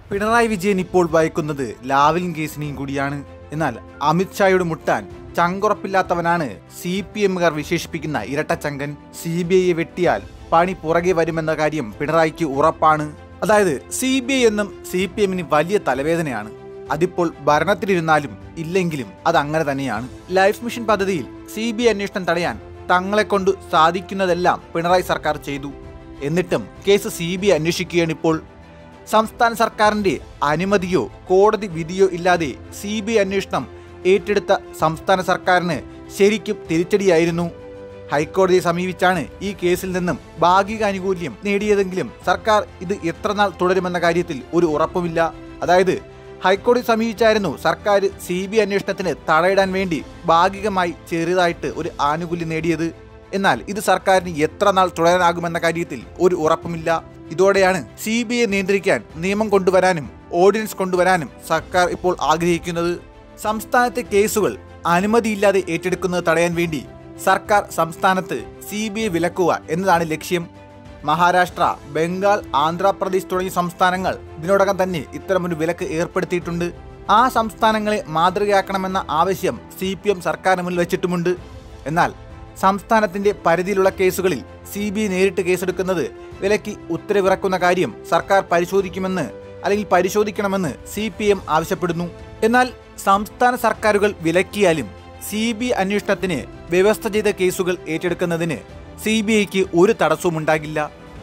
പിണറായി വിജയൻ ഇപ്പോൾ ഭയക്കുന്നത് ലാവലിൻ കേസിനെയും കൂടിയാണ് എന്നാൽ അമിത്ഷായോട് മുട്ടാൻ ചങ്കുറപ്പില്ലാത്തവനാണ് സി പി എമ്മുകാർ വിശേഷിപ്പിക്കുന്ന ഇരട്ടച്ചങ്കൻ സി ബി ഐയെ വെട്ടിയാൽ പണി പുറകെ വരുമെന്ന കാര്യം പിണറായിക്ക് ഉറപ്പാണ് അതായത് സി ബി ഐ എന്നും സി പി എമ്മിന് വലിയ തലവേദനയാണ് അതിപ്പോൾ ഭരണത്തിലിരുന്നാലും ഇല്ലെങ്കിലും അത് അങ്ങനെ തന്നെയാണ് ലൈഫ് മിഷൻ പദ്ധതിയിൽ സി ബി ഐ അന്വേഷണം തടയാൻ തങ്ങളെ കൊണ്ട് സാധിക്കുന്നതെല്ലാം പിണറായി സർക്കാർ ചെയ്തു എന്നിട്ടും കേസ് സി ബി ഐ അന്വേഷിക്കുകയാണ് ഇപ്പോൾ സംസ്ഥാന സർക്കാരിന്റെ അനുമതിയോ കോടതി വിധിയോ ഇല്ലാതെ സി ബി ഐ അന്വേഷണം ഏറ്റെടുത്ത സംസ്ഥാന സർക്കാരിന് ശരിക്കും തിരിച്ചടിയായിരുന്നു ഹൈക്കോടതിയെ സമീപിച്ചാണ് ഈ കേസിൽ നിന്നും ഭാഗിക ആനുകൂല്യം നേടിയതെങ്കിലും സർക്കാർ ഇത് എത്ര നാൾ തുടരുമെന്ന കാര്യത്തിൽ ഒരു ഉറപ്പുമില്ല അതായത് ഹൈക്കോടതി സമീപിച്ചായിരുന്നു സർക്കാർ സി ബി ഐ അന്വേഷണത്തിന് തടയിടാൻ വേണ്ടി ഭാഗികമായി ചെറുതായിട്ട് ഒരു ആനുകൂല്യം നേടിയത് എന്നാൽ ഇത് സർക്കാരിന് എത്ര നാൾ തുടരാനാകുമെന്ന കാര്യത്തിൽ ഒരു ഉറപ്പുമില്ല ഇതോടെയാണ് സി ബി ഐ നിയന്ത്രിക്കാൻ നിയമം കൊണ്ടുവരാനും ഓർഡിനൻസ് കൊണ്ടുവരാനും സർക്കാർ ഇപ്പോൾ ആഗ്രഹിക്കുന്നത് സംസ്ഥാനത്തെ കേസുകൾ അനുമതിയില്ലാതെ ഏറ്റെടുക്കുന്നത് തടയാൻ വേണ്ടി സർക്കാർ സംസ്ഥാനത്ത് സി ബി ഐ വിലക്കുക എന്നതാണ് ലക്ഷ്യം മഹാരാഷ്ട്ര ബംഗാൾ ആന്ധ്രാപ്രദേശ് തുടങ്ങിയ സംസ്ഥാനങ്ങൾ ഇതിനോടകം തന്നെ ഇത്തരമൊരു വിലക്ക് ഏർപ്പെടുത്തിയിട്ടുണ്ട് ആ സംസ്ഥാനങ്ങളെ മാതൃകയാക്കണമെന്ന ആവശ്യം സി പി എം സർക്കാരിന് മുന്നിൽ വെച്ചിട്ടുമുണ്ട് എന്നാൽ സംസ്ഥാനത്തിന്റെ പരിധിയിലുള്ള കേസുകളിൽ സി ബി ഐ നേരിട്ട് കേസെടുക്കുന്നത് വിലക്ക് ഉത്തരവിറക്കുന്ന കാര്യം സർക്കാർ പരിശോധിക്കുമെന്ന് അല്ലെങ്കിൽ പരിശോധിക്കണമെന്ന് സി പി എം ആവശ്യപ്പെടുന്നു എന്നാൽ സംസ്ഥാന സർക്കാരുകൾ വിലക്കിയാലും സി ബി ഐ അന്വേഷണത്തിന് വ്യവസ്ഥ ചെയ്ത കേസുകൾ ഏറ്റെടുക്കുന്നതിന് സി ബി ഐക്ക് ഒരു തടസ്സവും ഉണ്ടാകില്ല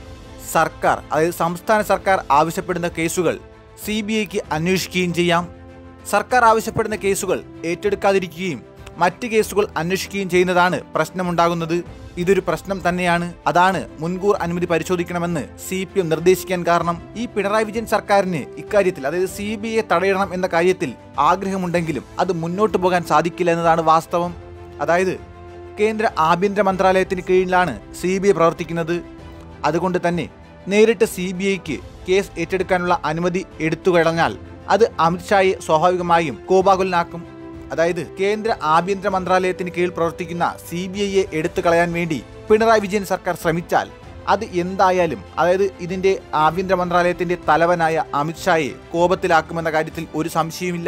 സർക്കാർ അതായത് സംസ്ഥാന സർക്കാർ ആവശ്യപ്പെടുന്ന കേസുകൾ സി ബി ഐക്ക് അന്വേഷിക്കുകയും ചെയ്യാം സർക്കാർ ആവശ്യപ്പെടുന്ന കേസുകൾ ഏറ്റെടുക്കാതിരിക്കുകയും മറ്റ് കേസുകൾ അന്വേഷിക്കുകയും ചെയ്യുന്നതാണ് പ്രശ്നമുണ്ടാകുന്നത് ഇതൊരു പ്രശ്നം തന്നെയാണ് അതാണ് മുൻകൂർ അനുമതി പരിശോധിക്കണമെന്ന് സി പി എം നിർദ്ദേശിക്കാൻ കാരണം ഈ പിണറായി വിജയൻ സർക്കാരിന് ഇക്കാര്യത്തിൽ അതായത് സി ബി ഐ തടയണം എന്ന കാര്യത്തിൽ ആഗ്രഹമുണ്ടെങ്കിലും അത് മുന്നോട്ട് പോകാൻ സാധിക്കില്ല എന്നതാണ് വാസ്തവം അതായത് കേന്ദ്ര ആഭ്യന്തര മന്ത്രാലയത്തിന് കീഴിലാണ് സി ബി ഐ പ്രവർത്തിക്കുന്നത് അതുകൊണ്ട് തന്നെ നേരിട്ട് സി ബി ഐക്ക് കേസ് ഏറ്റെടുക്കാനുള്ള അനുമതി എടുത്തു കഴിഞ്ഞാൽ അത് അമിത്ഷായെ സ്വാഭാവികമായും കോപാകുലനാക്കും അതായത് കേന്ദ്ര ആഭ്യന്തര മന്ത്രാലയത്തിന് കീഴിൽ പ്രവർത്തിക്കുന്ന സി ബി ഐയെ എടുത്തു കളയാൻ വേണ്ടി പിണറായി വിജയൻ സർക്കാർ ശ്രമിച്ചാൽ അത് എന്തായാലും അതായത് ഇതിന്റെ ആഭ്യന്തര മന്ത്രാലയത്തിന്റെ തലവനായ അമിത്ഷായെ കോപത്തിലാക്കുമെന്ന കാര്യത്തിൽ ഒരു സംശയവുമില്ല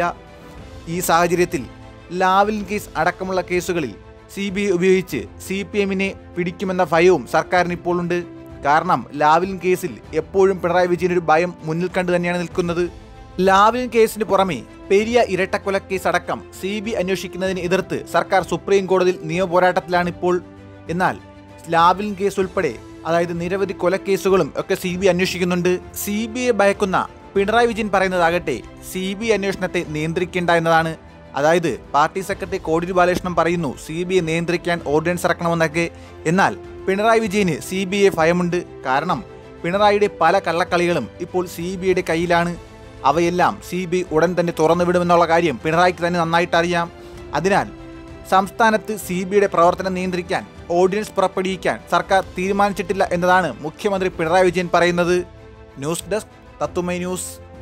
ഈ സാഹചര്യത്തിൽ ലാവലിൻ കേസ് അടക്കമുള്ള കേസുകളിൽ സി ബി ഐ ഉപയോഗിച്ച് സി പി എമ്മിനെ പിടിക്കുമെന്ന ഭയവും സർക്കാരിന് ഇപ്പോൾ ഉണ്ട് കാരണം ലാവലിൻ കേസിൽ എപ്പോഴും പിണറായി വിജയൻ ഒരു ഭയം മുന്നിൽ കണ്ടു തന്നെയാണ് നിൽക്കുന്നത് ലാവലിൻ കേസിന് പുറമെ പെരിയ ഇരട്ടക്കൊലക്കേസ് അടക്കം സി ബി അന്വേഷിക്കുന്നതിനെ എതിർത്ത് സർക്കാർ സുപ്രീം കോടതിയിൽ നിയമപോരാട്ടത്തിലാണ് ഇപ്പോൾ എന്നാൽ ലാവലിൻ കേസ് ഉൾപ്പെടെ അതായത് നിരവധി കൊലക്കേസുകളും ഒക്കെ സി ബി അന്വേഷിക്കുന്നുണ്ട് സി ബി ഐ ഭയക്കുന്ന പിണറായി വിജയൻ പറയുന്നതാകട്ടെ സി ബി അന്വേഷണത്തെ നിയന്ത്രിക്കേണ്ട എന്നതാണ് അതായത് പാർട്ടി സെക്രട്ടറി കോടിയേരി ബാലകൃഷ്ണൻ പറയുന്നു സി ബി ഐ നിയന്ത്രിക്കാൻ ഓർഡിനൻസ് ഇറക്കണമെന്നൊക്കെ എന്നാൽ പിണറായി വിജയന് സി ബി ഐ ഭയമുണ്ട് കാരണം പിണറായിയുടെ പല കള്ളക്കളികളും ഇപ്പോൾ സി ബി ഐയുടെ കയ്യിലാണ് അവയെല്ലാം സി ബി ഐ ഉടൻ തന്നെ തുറന്നുവിടുമെന്നുള്ള കാര്യം പിണറായിക്ക് തന്നെ നന്നായിട്ട് അറിയാം അതിനാൽ സംസ്ഥാനത്ത് സി ബി ഐയുടെ പ്രവർത്തനം നിയന്ത്രിക്കാൻ ഓർഡിനൻസ് പുറപ്പെടുവിക്കാൻ സർക്കാർ തീരുമാനിച്ചിട്ടില്ല എന്നതാണ് മുഖ്യമന്ത്രി പിണറായി വിജയൻ പറയുന്നത് ന്യൂസ് ഡെസ്ക് തത്തുമൈ ന്യൂസ്